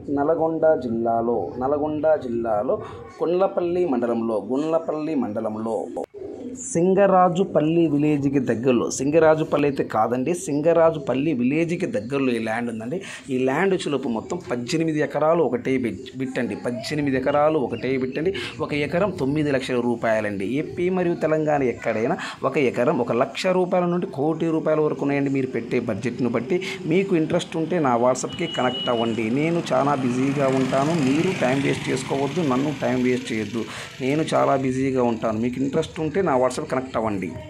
నల్గొండ జిల్లాలో నల్గొండ జిల్లాలో గుండ్లపల్లి మండలంలో గుండ్లపల్లి మండలంలో సింగరాజుపల్లి విలేజ్కి దగ్గరలో సింగరాజుపల్లి అయితే కాదండి సింగరాజుపల్లి విలేజ్కి దగ్గరలో ఈ ల్యాండ్ ఉందండి ఈ ల్యాండ్ చులుపు మొత్తం పద్దెనిమిది ఎకరాలు ఒకటే బిట్ బిట్టండి పద్దెనిమిది ఎకరాలు ఒకటే బిట్టండి ఒక ఎకరం తొమ్మిది లక్షల రూపాయలండి ఏపీ మరియు తెలంగాణ ఎక్కడైనా ఒక ఎకరం ఒక లక్ష రూపాయల నుండి కోటి రూపాయల వరకు ఉన్నాయండి మీరు పెట్టే బడ్జెట్ను బట్టి మీకు ఇంట్రెస్ట్ ఉంటే నా వాట్సాప్కి కనెక్ట్ అవ్వండి నేను చాలా బిజీగా ఉంటాను మీరు టైం వేస్ట్ చేసుకోవద్దు నన్ను టైం వేస్ట్ చేయొద్దు నేను చాలా బిజీగా ఉంటాను మీకు ఇంట్రెస్ట్ ఉంటే నా వాట్సాప్ కనెక్ట్ అవ్వండి